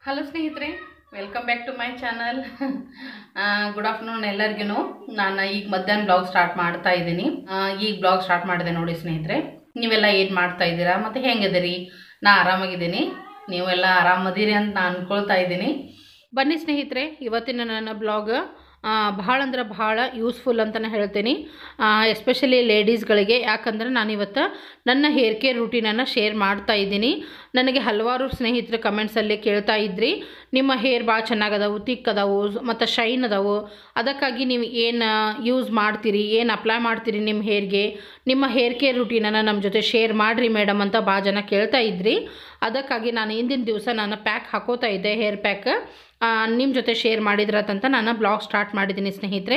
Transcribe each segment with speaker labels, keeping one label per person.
Speaker 1: hello ಸ್ನೇಹಿತರೆ welcome back to my channel good afternoon ಎಲ್ಲರಿಗೂ ನಾನು ಈಗ ಮಧ್ಯಾಹ್ನ ಬ್ಲಾಗ್ ಸ್ಟಾರ್ಟ್ ಮಾಡ್ತಾ ಇದ್ದೀನಿ ಆ, ಈಗ ಬ್ಲಾಗ್ ಸ್ಟಾರ್ಟ್ ಮಾಡಿದೆ ನೋಡಿ ಸ್ನೇಹಿತರೆ ನೀವೆಲ್ಲ ಏನು ಮಾಡ್ತಾ ಇದ್ದೀರಾ ಮತ್ತು ಹೆಂಗಿದ್ದೀರಿ ನಾ ಆರಾಮಾಗಿದ್ದೀನಿ ನೀವೆಲ್ಲ ಆರಾಮದಿರಿ ಅಂತ ನಾನು ಅನ್ಕೊಳ್ತಾ ಇದ್ದೀನಿ ಬನ್ನಿ ಸ್ನೇಹಿತರೆ ಇವತ್ತಿನ ನನ್ನ ಬ್ಲಾಗ್ ಭಾಳ ಅಂದ್ರೆ ಭಾಳ ಯೂಸ್ಫುಲ್ ಅಂತಲೇ ಹೇಳ್ತೀನಿ ಎಸ್ಪೆಷಲಿ ಲೇಡೀಸ್ಗಳಿಗೆ ಯಾಕಂದ್ರೆ ನಾನಿವತ್ತು ನನ್ನ ಹೇರ್ ಕೇರ್ ರೂಟೀನನ್ನು ಶೇರ್ ಮಾಡ್ತಾ ಇದ್ದೀನಿ ನನಗೆ ಹಲವಾರು ಸ್ನೇಹಿತರು ಕಮೆಂಟ್ಸಲ್ಲಿ ಕೇಳ್ತಾ ಇದ್ರಿ ನಿಮ್ಮ ಹೇರ್ ಭಾಳ ಚೆನ್ನಾಗದಾವು ತಿಕ್ ಅದಾವು ಮತ್ತು ಶೈನ್ ಅದಾವು ಅದಕ್ಕಾಗಿ ನೀವು ಏನು ಯೂಸ್ ಮಾಡ್ತೀರಿ ಏನು ಅಪ್ಲೈ ಮಾಡ್ತೀರಿ ನಿಮ್ಮ ಹೇರ್ಗೆ ನಿಮ್ಮ ಹೇರ್ ಕೇರ್ ರೂಟೀನನ್ನು ನಮ್ಮ ಜೊತೆ ಶೇರ್ ಮಾಡಿರಿ ಮೇಡಮ್ ಅಂತ ಭಾಳ ಜನ ಕೇಳ್ತಾ ಇದ್ರಿ ಅದಕ್ಕಾಗಿ ನಾನು ಇಂದಿನ ದಿವಸ ನಾನು ಪ್ಯಾಕ್ ಹಾಕೋತಾ ಇದ್ದೆ ಹೇರ್ ಪ್ಯಾಕ್ ನಿಮ್ಮ ಜೊತೆ ಶೇರ್ ಮಾಡಿದ್ರತ್ತಂತ ನಾನು ಬ್ಲಾಗ್ ಸ್ಟಾರ್ಟ್ ಮಾಡಿದ್ದೀನಿ ಸ್ನೇಹಿತರೆ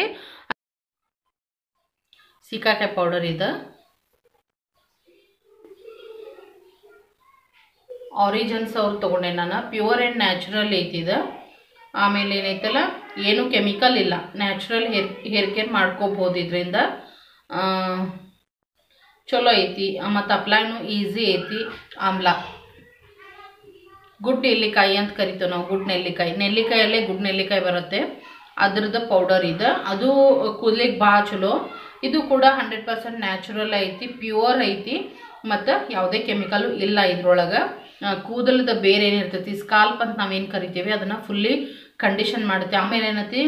Speaker 1: ಸಿಕಾಕಾಯಿ ಪೌಡರ್ ಇದು ಆರಿಜನ್ಸ್ ಅವ್ರು ತೊಗೊಂಡೆ ನಾನು ಪ್ಯೂರ್ ಆ್ಯಂಡ್ ನ್ಯಾಚುರಲ್ ಐತಿದು ಆಮೇಲೆ ಏನೈತಲ್ಲ ಏನು ಕೆಮಿಕಲ್ ಇಲ್ಲ ನ್ಯಾಚುರಲ್ ಹೇರ್ ಹೇರ್ ಕೇರ್ ಮಾಡ್ಕೋಬೋದು ಇದರಿಂದ ಚಲೋ ಐತಿ ಮತ್ತು ಅಪ್ಲೈನು ಈಸಿ ಐತಿ ಆಮ್ಲ ಗುಡ್ ನೆಲ್ಲಿಕಾಯಿ ಅಂತ ಕರಿತೀವಿ ನಾವು ಗುಡ್ ನೆಲ್ಲಿಕಾಯಿ ನೆಲ್ಲಿಕಾಯಲ್ಲೇ ಗುಡ್ ನೆಲ್ಲಿಕಾಯಿ ಬರುತ್ತೆ ಅದ್ರದ್ದು ಪೌಡರ್ ಇದೆ ಅದು ಕೂದಲಿಗೆ ಭಾಳ ಚಲೋ ಇದು ಕೂಡ ಹಂಡ್ರೆಡ್ ಪರ್ಸೆಂಟ್ ನ್ಯಾಚುರಲ್ ಐತಿ ಪ್ಯೂರ್ ಐತಿ ಮತ್ತು ಯಾವುದೇ ಕೆಮಿಕಲು ಇಲ್ಲ ಇದ್ರೊಳಗೆ ಕೂದಲದ ಬೇರೆ ಏನಿರ್ತೈತಿ ಸ್ಕಾಲ್ಪ್ ಅಂತ ನಾವೇನು ಕರಿತೀವಿ ಅದನ್ನು ಫುಲ್ಲಿ ಕಂಡೀಷನ್ ಮಾಡುತ್ತೆ ಆಮೇಲೆ ಏನೈತಿ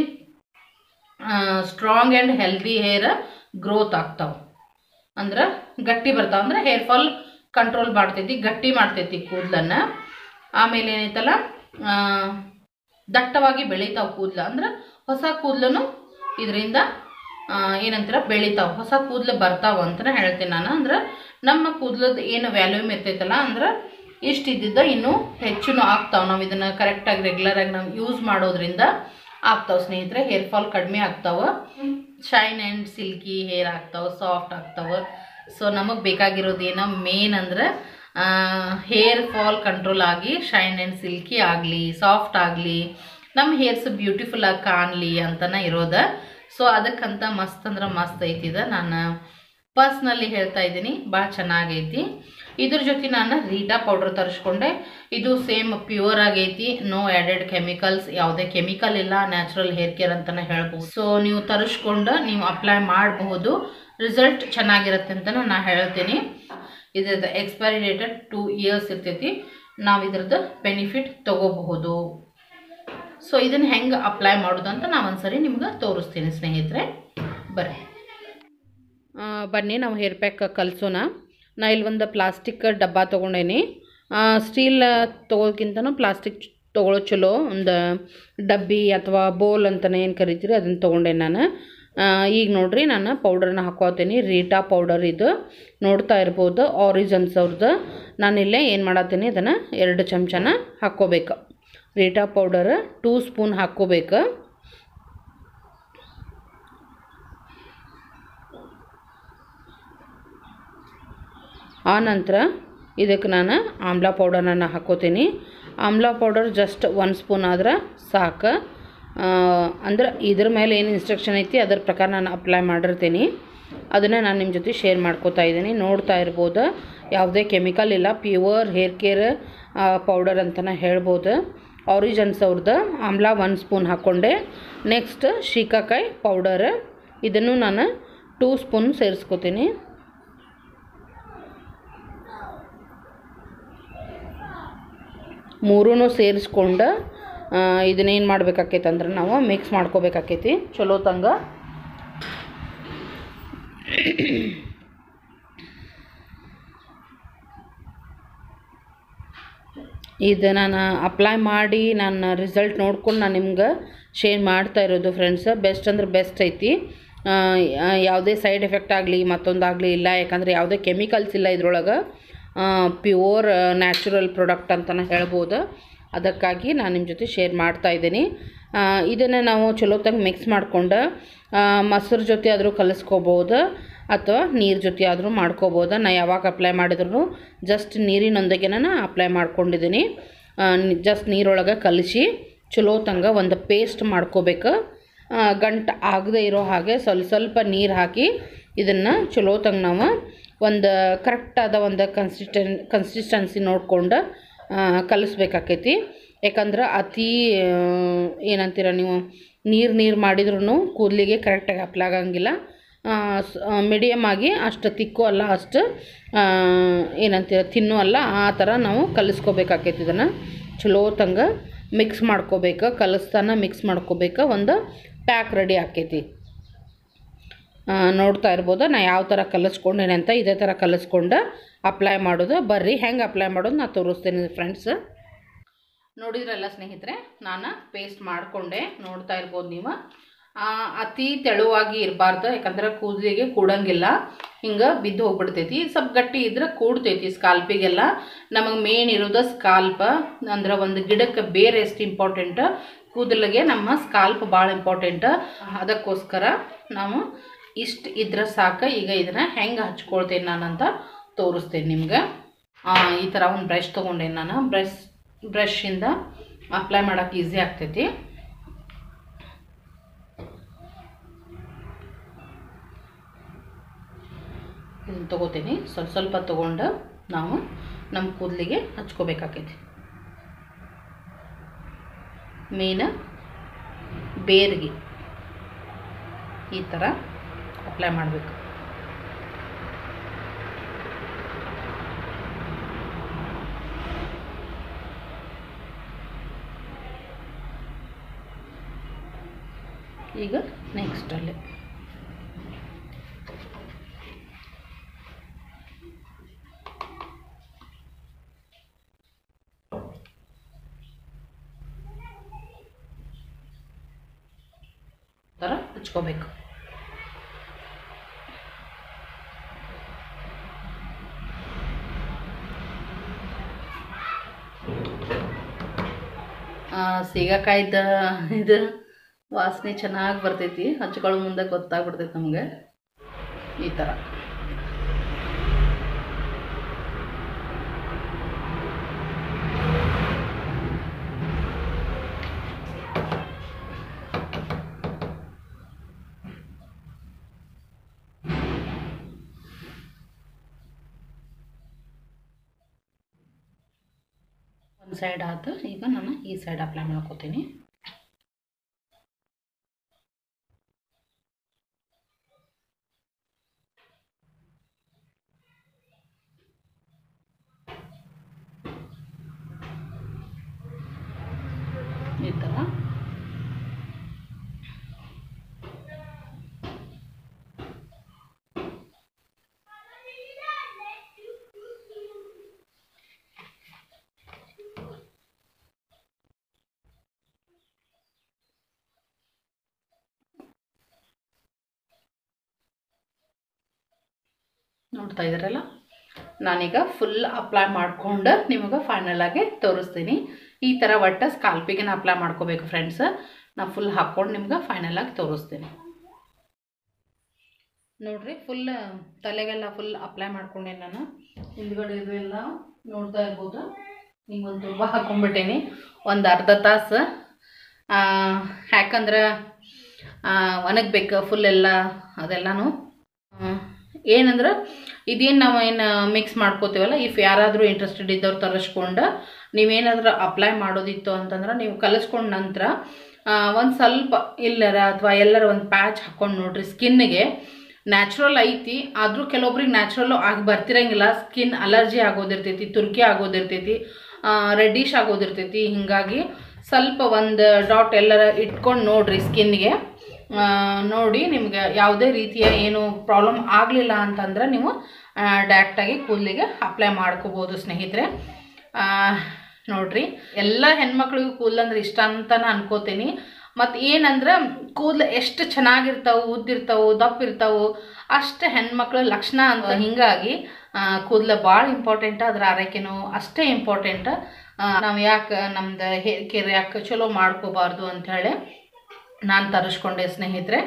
Speaker 1: strong and healthy hair growth ಆಗ್ತಾವೆ ಅಂದ್ರೆ ಗಟ್ಟಿ ಬರ್ತಾವೆ ಅಂದ್ರೆ ಹೇರ್ ಫಾಲ್ ಕಂಟ್ರೋಲ್ ಮಾಡ್ತೈತಿ ಗಟ್ಟಿ ಮಾಡ್ತೈತಿ ಕೂದಲನ್ನು ಆಮೇಲೆ ಏನೈತಲ್ಲ ಆ, ದಟ್ಟವಾಗಿ ಬೆಳಿತಾವೆ ಕೂದಲು ಅಂದ್ರೆ ಹೊಸ ಕೂದಲನು ಇದರಿಂದ ಏನಂತೀರ ಬೆಳಿತಾವೆ ಹೊಸ ಕೂದಲು ಬರ್ತಾವೆ ಅಂತಲೇ ಹೇಳ್ತೀನಿ ನಾನು ಅಂದ್ರೆ ನಮ್ಮ ಕೂದಲದ ಏನು ವ್ಯಾಲ್ಯೂಮ್ ಇರ್ತೈತಲ್ಲ ಅಂದ್ರೆ ಇಷ್ಟು ಇದ್ದಿದ್ದ ಇನ್ನೂ ಹೆಚ್ಚು ಆಗ್ತಾವೆ ನಾವು ಇದನ್ನು ಕರೆಕ್ಟಾಗಿ ರೆಗ್ಯುಲರಾಗಿ ನಾವು ಯೂಸ್ ಮಾಡೋದ್ರಿಂದ ಆಗ್ತಾವೆ ಸ್ನೇಹಿತರೆ ಹೇರ್ ಫಾಲ್ ಕಡಿಮೆ ಆಗ್ತಾವೆ ಶೈನ್ ಆ್ಯಂಡ್ ಸಿಲ್ಕಿ ಹೇರ್ ಆಗ್ತಾವೆ ಸಾಫ್ಟ್ ಆಗ್ತಾವೆ ಸೊ ನಮಗೆ ಬೇಕಾಗಿರೋದು ಏನೋ ಮೇನ್ ಅಂದ್ರೆ ಹೇರ್ ಫಾಲ್ ಕಂಟ್ರೋಲ್ ಆಗಿ ಶೈನ್ ಆ್ಯಂಡ್ ಸಿಲ್ಕಿ ಆಗಲಿ ಸಾಫ್ಟ್ ಆಗಲಿ ನಮ್ಮ ಹೇರ್ಸ್ ಬ್ಯೂಟಿಫುಲ್ ಆಗಿ ಕಾಣಲಿ ಅಂತನೇ ಇರೋದ ಸೊ ಅದಕ್ಕಂತ ಮಸ್ತ್ ಅಂದ್ರೆ ಮಸ್ತ್ ಐತಿದ ನಾನು ಪರ್ಸ್ನಲಿ ಹೇಳ್ತಾ ಇದ್ದೀನಿ ಭಾಳ ಚೆನ್ನಾಗೈತಿ ಇದ್ರ ಜೊತೆ ನಾನು ರೀಟಾ ಪೌಡ್ರ್ ತರಿಸ್ಕೊಂಡೆ ಇದು ಸೇಮ್ ಪ್ಯೂರ್ ಆಗೈತಿ ನೋ ಆ್ಯಡೆಡ್ ಕೆಮಿಕಲ್ಸ್ ಯಾವುದೇ ಕೆಮಿಕಲ್ ಇಲ್ಲ ನ್ಯಾಚುರಲ್ ಹೇರ್ ಕೇರ್ ಅಂತಲೇ ಹೇಳ್ಬೋದು ಸೊ ನೀವು ತರಿಸ್ಕೊಂಡು ನೀವು ಅಪ್ಲೈ ಮಾಡಬಹುದು ರಿಸಲ್ಟ್ ಚೆನ್ನಾಗಿರುತ್ತೆ ಅಂತ ನಾನು ಹೇಳ್ತೀನಿ ಇದ್ರದ್ದು ಎಕ್ಸ್ಪೈರಿ ಡೇಟೆಡ್ ಟೂ ಇಯರ್ಸ್ ಇರ್ತೈತಿ ನಾವು ಇದ್ರದ್ದು ಬೆನಿಫಿಟ್ ತಗೋಬಹುದು ಸೊ ಇದನ್ನು ಹೆಂಗೆ ಅಪ್ಲೈ ಮಾಡೋದು ಅಂತ ನಾನು ಒಂದ್ಸರಿ ನಿಮ್ಗೆ ತೋರಿಸ್ತೀನಿ ಸ್ನೇಹಿತರೆ ಬರ್ರಿ ಆ, ಬನ್ನಿ ನಾವು ಹೇರ್ ಪ್ಯಾಕ್ ಕಲಿಸೋಣ ನಾ ಇಲ್ಲಿ ಒಂದು ಪ್ಲಾಸ್ಟಿಕ್ ಡಬ್ಬ ತೊಗೊಂಡೇನಿ ಸ್ಟೀಲ್ ತೊಗೊಳಕ್ಕಿಂತನೂ ಪ್ಲಾಸ್ಟಿಕ್ ತೊಗೊಳೋ ಚಲೋ ಒಂದು ಡಬ್ಬಿ ಅಥವಾ ಬೋಲ್ ಅಂತಲೇ ಏನು ಕರಿತೀರಿ ಅದನ್ನು ತೊಗೊಂಡೆ ನಾನು ಆ, ಈಗ ನೋಡ್ರಿ ನಾನು ಪೌಡರ್ನ ಹಾಕೋತೀನಿ ರೀಟಾ ಪೌಡರ್ ಇದು ನೋಡ್ತಾ ಇರ್ಬೋದು ಆರಿಜನ್ಸ್ ಅವ್ರದ್ದು ನಾನಿಲ್ಲೇ ಏನು ಮಾಡತ್ತೀನಿ ಅದನ್ನು ಎರಡು ಚಮಚನ ಹಾಕ್ಕೋಬೇಕು ರೀಟಾ ಪೌಡರ್ ಟೂ ಸ್ಪೂನ್ ಹಾಕ್ಕೋಬೇಕು ಆ ನಂತರ ಇದಕ್ಕೆ ನಾನು ಆಮ್ಲ ಪೌಡರನ್ನ ಹಾಕೋತೀನಿ ಆಮ್ಲ ಪೌಡರ್ ಜಸ್ಟ್ ಒನ್ ಸ್ಪೂನ್ ಆದ್ರೆ ಸಾಕು ಆ, ಅಂದ್ರೆ ಇದ್ರ ಮೇಲೆ ಏನು ಇನ್ಸ್ಟ್ರಕ್ಷನ್ ಐತಿ ಅದ್ರ ಪ್ರಕಾರ ನಾನು ಅಪ್ಲೈ ಮಾಡಿರ್ತೀನಿ ಅದನ್ನು ನಾನು ನಿಮ್ಮ ಜೊತೆ ಶೇರ್ ಮಾಡ್ಕೋತಾ ಇದ್ದೀನಿ ನೋಡ್ತಾ ಇರ್ಬೋದು ಯಾವುದೇ ಕೆಮಿಕಲ್ ಇಲ್ಲ ಪ್ಯೂರ್ ಹೇರ್ ಕೇರ್ ಪೌಡರ್ ಅಂತಲೇ ಹೇಳ್ಬೋದು ಆರಿಜನ್ಸ್ ಅವ್ರದ್ದು ಆಮ್ಲ ಒನ್ ಸ್ಪೂನ್ ಹಾಕ್ಕೊಂಡೆ ನೆಕ್ಸ್ಟ್ ಶೀಕಾಕಾಯಿ ಪೌಡರ್ ಇದನ್ನು ನಾನು ಟೂ ಸ್ಪೂನ್ ಸೇರಿಸ್ಕೋತೀನಿ ಮೂರೂ ಸೇರಿಸ್ಕೊಂಡು ಇದನ್ನೇನು ಮಾಡ್ಬೇಕಾಕೈತೆ ಅಂದ್ರೆ ನಾವು ಮಿಕ್ಸ್ ಮಾಡ್ಕೋಬೇಕಾಕೈತಿ ಚಲೋ ತಂಗ ಇದು ನಾನು ಅಪ್ಲೈ ಮಾಡಿ ನಾನು ರಿಸಲ್ಟ್ ನೋಡ್ಕೊಂಡು ನಾನು ನಿಮ್ಗೆ ಶೇರ್ ಮಾಡ್ತಾ ಇರೋದು ಫ್ರೆಂಡ್ಸ್ ಬೆಸ್ಟ್ ಅಂದ್ರೆ ಬೆಸ್ಟ್ ಐತಿ ಆ, ಯಾವುದೇ ಸೈಡ್ ಎಫೆಕ್ಟ್ ಆಗಲಿ ಮತ್ತೊಂದಾಗಲಿ ಇಲ್ಲ ಯಾಕಂದರೆ ಯಾವುದೇ ಕೆಮಿಕಲ್ಸ್ ಇಲ್ಲ ಇದ್ರೊಳಗೆ ಪ್ಯೂರ್ ನ್ಯಾಚುರಲ್ ಪ್ರಾಡಕ್ಟ್ ಅಂತಲೇ ಹೇಳ್ಬೋದು ಅದಕ್ಕಾಗಿ ನಾನು ನಿಮ್ಮ ಜೊತೆ ಶೇರ್ ಮಾಡ್ತಾ ಇದ್ದೀನಿ ಇದನ್ನು ನಾವು ಚಲೋತ್ತಾಗಿ ಮಿಕ್ಸ್ ಮಾಡ್ಕೊಂಡು ಆ, ಮೊಸರು ಜೊತೆ ಆದರೂ ಕಲಿಸ್ಕೋಬೋದು ಅಥವಾ ನೀರು ಜೊತೆ ಆದರೂ ಮಾಡ್ಕೋಬೋದು ನಾ ಯಾವಾಗ ಅಪ್ಲೈ ಮಾಡಿದ್ರು ಜಸ್ಟ್ ನೀರಿನೊಂದಿಗೆ ನಾನು ಅಪ್ಲೈ ಮಾಡ್ಕೊಂಡಿದ್ದೀನಿ ಜಸ್ಟ್ ನೀರೊಳಗೆ ಕಲಿಸಿ ಚಲೋ ತಂಗ ಒಂದು ಪೇಸ್ಟ್ ಮಾಡ್ಕೋಬೇಕು ಆ, ಗಂಟು ಆಗದೆ ಇರೋ ಹಾಗೆ ಸ್ವಲ್ಪ ಸ್ವಲ್ಪ ನೀರು ಹಾಕಿ ಇದನ್ನು ಚಲೋ ತಂಗ ನಾವು ಒಂದು ಕರೆಕ್ಟಾದ ಒಂದು ಕನ್ಸಿಸ್ಟೆನ್ ಕನ್ಸಿಸ್ಟೆನ್ಸಿ ನೋಡ್ಕೊಂಡು ಕಲಿಸ್ಬೇಕಾಕೈತಿ ಯಾಕಂದ್ರೆ ಅತಿ ಆ, ಏನಂತೀರ ನೀವು ನೀರು ನೀರು ಮಾಡಿದ್ರೂ ಕೂದಲಿಗೆ ಕರೆಕ್ಟಾಗಿ ಅಪ್ಲೈ ಆಗಂಗಿಲ್ಲ ಮೀಡಿಯಮ್ ಆಗಿ ಅಷ್ಟು ತಿಕ್ಕು ಅಲ್ಲ ಅಷ್ಟು ಆ, ಏನಂತೀರ ತಿನ್ನು ಅಲ್ಲ ಆ ಥರ ನಾವು ಕಲಿಸ್ಕೋಬೇಕಾಕೈತಿ ಇದನ್ನು ಚಲೋ ತಂಗ ಮಿಕ್ಸ್ ಮಾಡ್ಕೋಬೇಕು ಕಲಿಸ್ತಾನ ಮಿಕ್ಸ್ ಮಾಡ್ಕೋಬೇಕು ಒಂದು ಪ್ಯಾಕ್ ರೆಡಿ ಆಕೈತಿ ಆ, ನೋಡ್ತಾ ಇರ್ಬೋದು ನಾ ಯಾವ ಥರ ಕಲಿಸ್ಕೊಂಡೇನೆ ಅಂತ ಇದೇ ಥರ ಕಲಿಸ್ಕೊಂಡು ಅಪ್ಲೈ ಮಾಡೋದು ಬರ್ರಿ ಹೆಂಗೆ ಅಪ್ಲೈ ಮಾಡೋದು ನಾ ತೋರಿಸ್ತೇನೆ ಫ್ರೆಂಡ್ಸ್ ನೋಡಿದ್ರಲ್ಲ ಸ್ನೇಹಿತರೆ ನಾನು ಪೇಸ್ಟ್ ಮಾಡಿಕೊಂಡೆ ನೋಡ್ತಾ ಇರ್ಬೋದು ನೀವು ಆ, ಅತಿ ತೆಳುವಾಗಿ ಇರಬಾರ್ದು ಯಾಕಂದ್ರೆ ಕೂದಲಿಗೆ ಕೂಡಂಗಿಲ್ಲ ಹಿಂಗೆ ಬಿದ್ದು ಹೋಗ್ಬಿಡ್ತೈತಿ ಸ್ವಲ್ಪ ಗಟ್ಟಿ ಇದ್ರೆ ಕೂಡ್ತೈತಿ ಸ್ಕಾಲ್ಪಿಗೆಲ್ಲ ನಮಗೆ ಮೇನ್ ಇರೋದು ಸ್ಕಾಲ್ಪ್ ಅಂದ್ರೆ ಒಂದು ಗಿಡಕ್ಕೆ ಬೇರೆ ಎಷ್ಟು ಇಂಪಾರ್ಟೆಂಟ್ ಕೂದಲಿಗೆ ನಮ್ಮ ಸ್ಕಾಲ್ಪ್ ಭಾಳ ಇಂಪಾರ್ಟೆಂಟ್ ಅದಕ್ಕೋಸ್ಕರ ನಾವು ಇಷ್ಟು ಇದ್ರೆ ಸಾಕು ಈಗ ಇದನ್ನು ಹೆಂಗೆ ಹಚ್ಕೊಳ್ತೇನೆ ನಾನಂತ ತೋರಿಸ್ತೇನೆ ನಿಮ್ಗೆ ಆ, ಈ ಥರ ಒಂದು ಬ್ರಷ್ ತೊಗೊಂಡೇನಿ ನಾನು ಬ್ರಷ್ ಬ್ರಷಿಂದ ಅಪ್ಲೈ ಮಾಡೋಕೆ ಈಸಿ ಆಗ್ತೈತಿ ಇದನ್ನು ತೊಗೋತೀನಿ ಸ್ವಲ್ಪ ಸ್ವಲ್ಪ ತೊಗೊಂಡು ನಾವು ನಮ್ಮ ಕೂದಲಿಗೆ ಹಚ್ಕೋಬೇಕಾಕೈತಿ ಮೇನ್ ಬೇರ್ಗೆ ಈ ಥರ ಅಪ್ಲೈ ಮಾಡಬೇಕು ಈಗ ನೆಕ್ಸ್ಟಲ್ಲಿ ಥರ ಹಚ್ಕೋಬೇಕು ಸೀಗಕಾಯ್ದ ಇದು ವಾಸನೆ ಚೆನ್ನಾಗಿ ಬರ್ತೈತಿ ಹಚ್ಕೊಳ್ಳೋ ಮುಂದೆ ಗೊತ್ತಾಗ್ಬಿಡ್ತೈತಿ ನಮಗೆ ಈ ಥರ ಒಂದು ಸೈಡ್ ಆಯ್ತು ಈಗ ನಾನು ಈ ಸೈಡ್ ಅಪ್ಲೈ ಮಾಡ್ಕೋತೀನಿ ಈ ಥರ ನೋಡ್ತಾ ಇದ್ದೀರಲ್ಲ ನಾನೀಗ ಫುಲ್ ಅಪ್ಲೈ ಮಾಡ್ಕೊಂಡು ನಿಮಗೆ ಫೈನಲ್ ಆಗಿ ತೋರಿಸ್ತೀನಿ ಈ ಥರ ಒಟ್ಟು ಸ್ಕಾಲ್ಪಿಗೆ ಅಪ್ಲೈ ಮಾಡ್ಕೋಬೇಕು ಫ್ರೆಂಡ್ಸ್ ನಾ ಫುಲ್ ಹಾಕ್ಕೊಂಡು ನಿಮ್ಗೆ ಫೈನಲ್ ಆಗಿ ತೋರಿಸ್ತೀನಿ ನೋಡ್ರಿ ಫುಲ್ ತಲೆಗೆಲ್ಲ ಫುಲ್ ಅಪ್ಲೈ ಮಾಡ್ಕೊಂಡೆ ನಾನು ಹಿಂದ್ಗಡೆ ಇದು ಎಲ್ಲ ನೋಡ್ತಾ ಇರ್ಬೋದು ಹಿಂಗೊಂದು ತುಂಬ ಹಾಕ್ಕೊಂಡ್ಬಿಟ್ಟೇನಿ ಒಂದು ಅರ್ಧ ತಾಸು ಆ, ಯಾಕಂದ್ರೆ ಒಣಗಬೇಕು ಫುಲ್ ಎಲ್ಲ ಅದೆಲ್ಲನೂ ಆ, ಏನಂದ್ರೆ ಇದೇನು ನಾವು ಏನು ಮಿಕ್ಸ್ ಮಾಡ್ಕೋತೀವಲ್ಲ ಇಫ್ ಯಾರಾದರೂ ಇಂಟ್ರೆಸ್ಟೆಡ್ ಇದ್ದವ್ರು ತರಿಸ್ಕೊಂಡು ನೀವೇನಾದ್ರೂ ಅಪ್ಲೈ ಮಾಡೋದಿತ್ತು ಅಂತಂದ್ರೆ ನೀವು ಕಲಿಸ್ಕೊಂಡ ನಂತರ ಒಂದು ಸ್ವಲ್ಪ ಇಲ್ಲರ ಅಥವಾ ಎಲ್ಲರ ಒಂದು ಪ್ಯಾಚ್ ಹಾಕ್ಕೊಂಡು ನೋಡ್ರಿ ಸ್ಕಿನ್ನಿಗೆ ನ್ಯಾಚುರಲ್ ಐತಿ ಆದರೂ ಕೆಲವೊಬ್ರಿಗೆ ನ್ಯಾಚುರಲ್ಲು ಆಗಿ ಬರ್ತಿರಂಗಿಲ್ಲ ಸ್ಕಿನ್ ಅಲರ್ಜಿ ಆಗೋದಿರ್ತೈತಿ ತುರ್ಕಿ ಆಗೋದಿರ್ತೈತಿ ರೆಡ್ಡಿಶ್ ಆಗೋದಿರ್ತೈತಿ ಹಿಂಗಾಗಿ ಸ್ವಲ್ಪ ಒಂದು ಡಾಟ್ ಎಲ್ಲರ ಇಟ್ಕೊಂಡು ನೋಡ್ರಿ ಸ್ಕಿನ್ಗೆ ನೋಡಿ ನಿಮ್ಗೆ ಯಾವುದೇ ರೀತಿಯ ಏನು ಪ್ರಾಬ್ಲಮ್ ಆಗಲಿಲ್ಲ ಅಂತಂದ್ರೆ ನೀವು ಡೈರೆಕ್ಟಾಗಿ ಕೂದಲಿಗೆ ಅಪ್ಲೈ ಮಾಡ್ಕೋಬೋದು ಸ್ನೇಹಿತರೆ ಆ, ನೋಡ್ರಿ ಎಲ್ಲ ಹೆಣ್ಮಕ್ಳಿಗೂ ಕೂದಲು ಅಂದ್ರೆ ಇಷ್ಟ ಅಂತಾನೆ ಅನ್ಕೋತೀನಿ ಮತ್ತು ಏನಂದ್ರೆ ಕೂದಲು ಎಷ್ಟು ಚೆನ್ನಾಗಿರ್ತಾವೆ ಉದ್ದಿರ್ತಾವೆ ದಪ್ಪ ಇರ್ತಾವೆ ಅಷ್ಟು ಹೆಣ್ಮಕ್ಳ ಲಕ್ಷಣ ಅಂತ ಹಿಂಗಾಗಿ ಕೂದಲು ಭಾಳ ಇಂಪಾರ್ಟೆಂಟ್ ಅದ್ರ ಆರೈಕೆನೂ ಅಷ್ಟೇ ಇಂಪಾರ್ಟೆಂಟ್ ನಾವು ಯಾಕೆ ನಮ್ದು ಹೇರ್ ಕೇರ್ ಯಾಕೆ ಚಲೋ ಮಾಡ್ಕೋಬಾರ್ದು ಅಂಥೇಳಿ ನಾನು ತರಿಸ್ಕೊಂಡೆ ಸ್ನೇಹಿತರೆ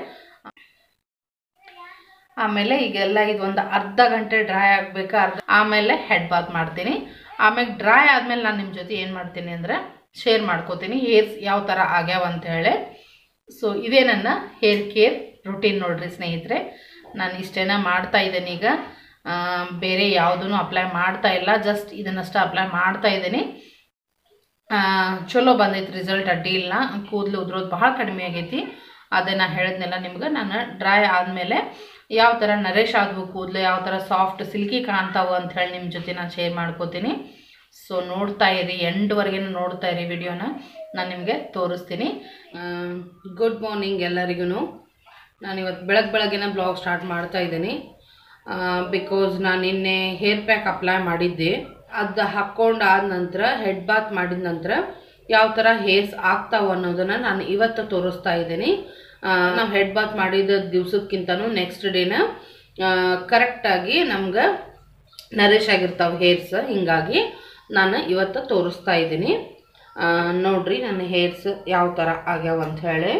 Speaker 1: ಆಮೇಲೆ ಈಗೆಲ್ಲ ಇದು ಒಂದು ಅರ್ಧ ಗಂಟೆ ಡ್ರೈ ಆಗಬೇಕು ಅರ್ಧ ಆಮೇಲೆ ಹೆಡ್ ಬಾತ್ ಮಾಡ್ತೀನಿ ಆಮೇಲೆ ಡ್ರೈ ಆದಮೇಲೆ ನಾನು ನಿಮ್ಮ ಜೊತೆ ಏನು ಮಾಡ್ತೀನಿ ಅಂದರೆ ಶೇರ್ ಮಾಡ್ಕೋತೀನಿ ಹೇರ್ಸ್ ಯಾವ ಥರ ಆಗ್ಯಾವ ಅಂತ ಹೇಳಿ ಸೊ ಇದೇ ನನ್ನ ಹೇರ್ ಕೇರ್ ರುಟೀನ್ ನೋಡ್ರಿ ಸ್ನೇಹಿತರೆ ನಾನು ಇಷ್ಟೇನ ಮಾಡ್ತಾ ಇದ್ದೇನೆ ಈಗ ಆ, ಬೇರೆ ಯಾವುದೂ ಅಪ್ಲೈ ಮಾಡ್ತಾ ಇಲ್ಲ ಜಸ್ಟ್ ಇದನ್ನಷ್ಟು ಅಪ್ಲೈ ಮಾಡ್ತಾ ಇದ್ದೀನಿ ಆ, ಚಲೋ ಬಂದೈತಿ ರಿಸಲ್ಟ್ ಅಡ್ಡಿ ಇಲ್ಲ ಕೂದಲು ಉದ್ರೋದು ಭಾಳ ಕಡಿಮೆ ಆಗೈತಿ ಅದೇ ನಾ ಹೇಳಿದ್ನೆಲ್ಲ ನಿಮ್ಗೆ ನಾನು ಡ್ರೈ ಆದಮೇಲೆ ಯಾವ ಥರ ನರೇಶ್ ಆದವು ಕೂದಲು ಯಾವ ಥರ ಸಾಫ್ಟ್ ಸಿಲ್ಕಿ ಕಾಣ್ತಾವು ಅಂತ ಹೇಳಿ ನಿಮ್ಮ ಜೊತೆ ನಾನು ಶೇರ್ ಮಾಡ್ಕೋತೀನಿ ಸೊ ನೋಡ್ತಾ ಇರಿ ಎಂಡ್ವರೆಗೂ ನೋಡ್ತಾ ಇರಿ ವಿಡಿಯೋನ ನಾನು ನಿಮಗೆ ತೋರಿಸ್ತೀನಿ ಗುಡ್ ಮಾರ್ನಿಂಗ್ ಎಲ್ಲರಿಗೂ ನಾನು ಇವತ್ತು ಬೆಳಗ್ಗೆ ಬೆಳಗ್ಗೆನ ಬ್ಲಾಗ್ ಸ್ಟಾರ್ಟ್ ಮಾಡ್ತಾ ಇದ್ದೀನಿ ಬಿಕಾಸ್ ನಾನು ನಿನ್ನೆ ಹೇರ್ ಪ್ಯಾಕ್ ಅಪ್ಲೈ ಮಾಡಿದ್ದೆ ಅದು ಹಾಕ್ಕೊಂಡು ಆದ ನಂತರ ಹೆಡ್ ಬಾತ್ ಮಾಡಿದ ನಂತರ ಯಾವ ಥರ ಹೇರ್ಸ್ ಆಗ್ತಾವ ಅನ್ನೋದನ್ನು ನಾನು ಇವತ್ತು ತೋರಿಸ್ತಾ ಇದ್ದೀನಿ ನಾವು ಹೆಡ್ ಬಾತ್ ಮಾಡಿದ ದಿವ್ಸಕ್ಕಿಂತನೂ ನೆಕ್ಸ್ಟ್ ಡೇನ ಕರೆಕ್ಟಾಗಿ ನಮ್ಗೆ ನರಿಶ್ ಆಗಿರ್ತಾವೆ ಹೇರ್ಸ್ ಹಿಂಗಾಗಿ ನಾನು ಇವತ್ತು ತೋರಿಸ್ತಾ ಇದ್ದೀನಿ ಆ, ನೋಡ್ರಿ ನನ್ನ ಹೇರ್ಸ್ ಯಾವ ಥರ ಆಗ್ಯಾವ ಅಂತ ಹೇಳಿ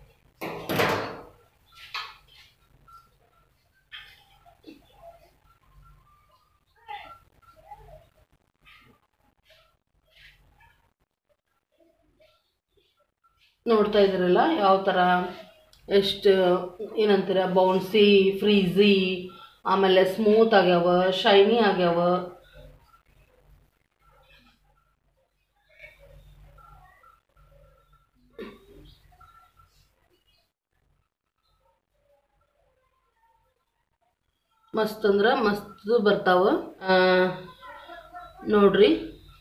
Speaker 1: ನೋಡ್ತಾ ಇದ್ದೀರಲ್ಲ ಯಾವ ಥರ ಎಷ್ಟು ಏನಂತೀರ ಬೌನ್ಸಿ ಫ್ರೀಝಿ ಆಮೇಲೆ ಸ್ಮೂತ್ ಆಗ್ಯಾವ ಶೈನಿ ಆಗ್ಯಾವ ಮಸ್ತ್ ಅಂದ್ರೆ ಮಸ್ತ್ ಬರ್ತಾವ ಆ, ನೋಡ್ರಿ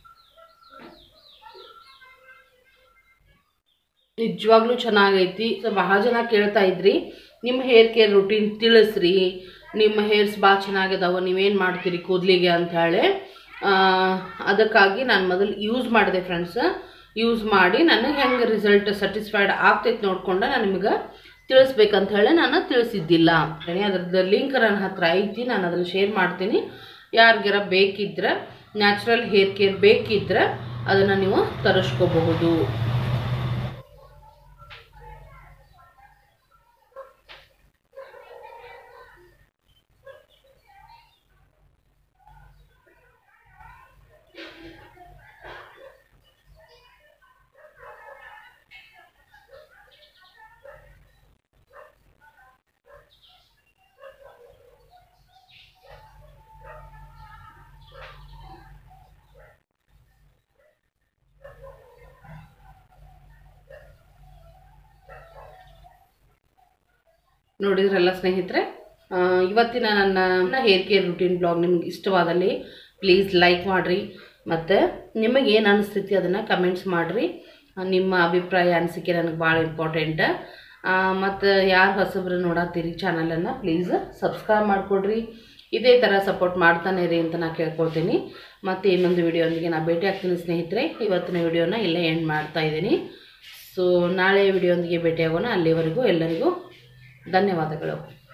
Speaker 1: ನಿಜವಾಗ್ಲೂ ಚೆನ್ನಾಗೈತಿ ಸೊ ಬಹಳ ಜನ ಕೇಳ್ತಾ ಇದ್ರಿ ನಿಮ್ಮ ಹೇರ್ ಕೇರ್ ರುಟೀನ್ ತಿಳಿಸ್ರಿ ನಿಮ್ಮ ಹೇರ್ಸ್ ಭಾಳ ಚೆನ್ನಾಗಿದಾವ ನೀವೇನು ಮಾಡ್ತೀರಿ ಕೂದಲಿಗೆ ಅಂತ ಹೇಳಿ ಆ, ಅದಕ್ಕಾಗಿ ನಾನು ಮೊದಲು ಯೂಸ್ ಮಾಡಿದೆ ಫ್ರೆಂಡ್ಸ್ ಯೂಸ್ ಮಾಡಿ ನನಗೆ ಹೆಂಗೆ ರಿಸಲ್ಟ್ ಸ್ಯಾಟಿಸ್ಫೈಡ್ ಆಗ್ತೈತೆ ನೋಡ್ಕೊಂಡು ನಾನು ನಿಮ್ಗೆ ತಿಳಿಸ್ಬೇಕಂತ ಹೇಳಿ ನಾನು ತಿಳಿಸಿದ್ದಿಲ್ಲ ಅದ್ರದ್ದು ಲಿಂಕ್ ನನ್ನ ಹತ್ರ ಐತಿ ನಾನು ಅದನ್ನು ಶೇರ್ ಮಾಡ್ತೀನಿ ಯಾರಿಗಾರ ಬೇಕಿದ್ರೆ ನ್ಯಾಚುರಲ್ ಹೇರ್ ಕೇರ್ ಬೇಕಿದ್ರೆ ಅದನ್ನು ನೀವು ತರಿಸ್ಕೋಬಹುದು ನೋಡಿದ್ರಲ್ಲ ಸ್ನೇಹಿತರೆ ಆ, ಇವತ್ತಿನ ನನ್ನ ಹೇರ್ ಕೇರ್ ರುಟೀನ್ ಬ್ಲಾಗ್ ನಿಮ್ಗೆ ಇಷ್ಟವಾದಲ್ಲಿ ಪ್ಲೀಸ್ ಲೈಕ್ ಮಾಡಿರಿ ಮತ್ತು ನಿಮಗೆ ಏನು ಅನಿಸ್ತೈತಿ ಅದನ್ನು ಕಮೆಂಟ್ಸ್ ಮಾಡಿರಿ ನಿಮ್ಮ ಅಭಿಪ್ರಾಯ ಅನಿಸಿಕೆ ನನಗೆ ಭಾಳ ಇಂಪಾರ್ಟೆಂಟ್ ಮತ್ತು ಯಾರು ಹೊಸಬ್ರು ನೋಡತ್ತೀರಿ ಚಾನಲನ್ನು ಪ್ಲೀಸ್ ಸಬ್ಸ್ಕ್ರೈಬ್ ಮಾಡಿಕೊಡ್ರಿ ಇದೇ ಥರ ಸಪೋರ್ಟ್ ಮಾಡ್ತಾನೆ ಇರಿ ಅಂತ ನಾನು ಕೇಳ್ಕೊಳ್ತೀನಿ ಮತ್ತು ಇನ್ನೊಂದು ವಿಡಿಯೋಂದಿಗೆ ನಾನು ಭೇಟಿ ಆಗ್ತೀನಿ ಸ್ನೇಹಿತರೆ ಇವತ್ತಿನ ವಿಡಿಯೋನ ಇಲ್ಲೇ ಎಂಡ್ ಮಾಡ್ತಾ ಇದ್ದೀನಿ ಸೊ ನಾಳೆ ವಿಡಿಯೋಂದಿಗೆ ಭೇಟಿಯಾಗೋಣ ಅಲ್ಲಿವರೆಗೂ ಎಲ್ಲರಿಗೂ ಧನ್ಯವಾದಗಳು